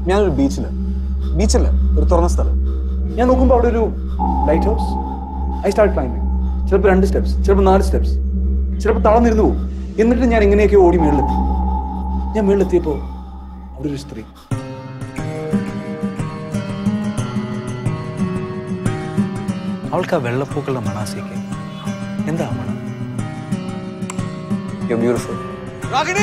ഞാനൊരു ബീച്ചില് ബീച്ചല്ല ഒരു തുറന്ന സ്ഥലം ഞാൻ നോക്കുമ്പോൾ അവിടെ ഒരു lighthouse I start climbing ചിലപ്പോൾ രണ്ട് സ്റ്റെപ്സ് ചിലപ്പോൾ നാല് സ്റ്റെപ്സ് ചിലപ്പോൾ തളർന്നിരുന്നു പോകും എന്നിട്ട് ഞാൻ ഇങ്ങനെയൊക്കെ ഓടി മേളിലെത്തി ഞാൻ മേളിലെത്തിയപ്പോൾ അവിടെ ഒരു സ്ത്രീ അവൾക്ക് ആ വെള്ളപ്പൂക്കളുടെ മണാസിക്ക് എന്താ ആ മണം യു ബ്യൂട്ടിഫുൾ രാഗിണി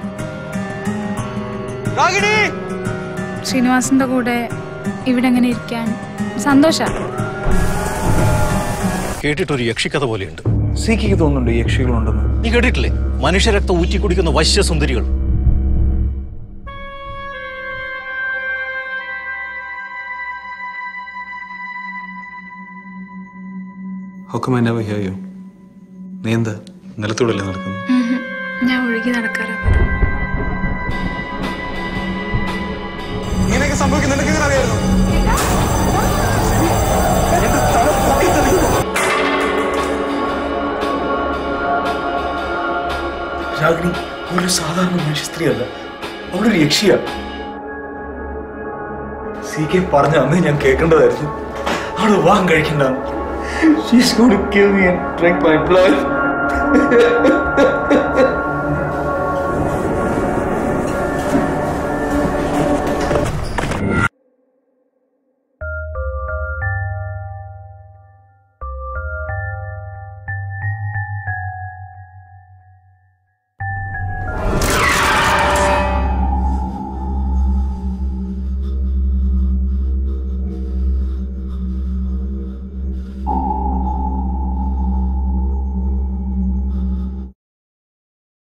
രാഗിണി ശ്രീനിവാസിന്റെ കൂടെ ഇവിടെ എങ്ങനെ ഇരിക്കാൻ സന്തോഷാണ് കേട്ടിട്ടൊരു യക്ഷിക്കഥ പോലെയുണ്ട് സീക്കിക്ക് തോന്നുന്നുണ്ട് ഈ യക്ഷികളുണ്ടെന്ന് നീ കേട്ടിട്ടില്ലേ മനുഷ്യരക്തം ഊറ്റി കുടിക്കുന്ന വശ്യസുന്ദരികൾ How come I never hear you? നീ എന്താ നിലത്തൂടല്ലേ നടക്കുന്നു ഞാൻ ഒഴുകി നടക്കാറ് ഇങ്ങനെയൊക്കെ സംഭവിക്കും നിനക്ക് എങ്ങനെ അറിയായിരുന്നു രാഗിണി ഒരു സാധാരണ മനുഷ്യ സ്ത്രീയല്ല അവളൊരു യക്ഷിയാ സി കെ പറഞ്ഞ അന്നേ ഞാൻ കേൾക്കേണ്ടതായിരുന്നു അവള് വിവാഹം കഴിക്കണ്ട She's going to kill me and drink my blood.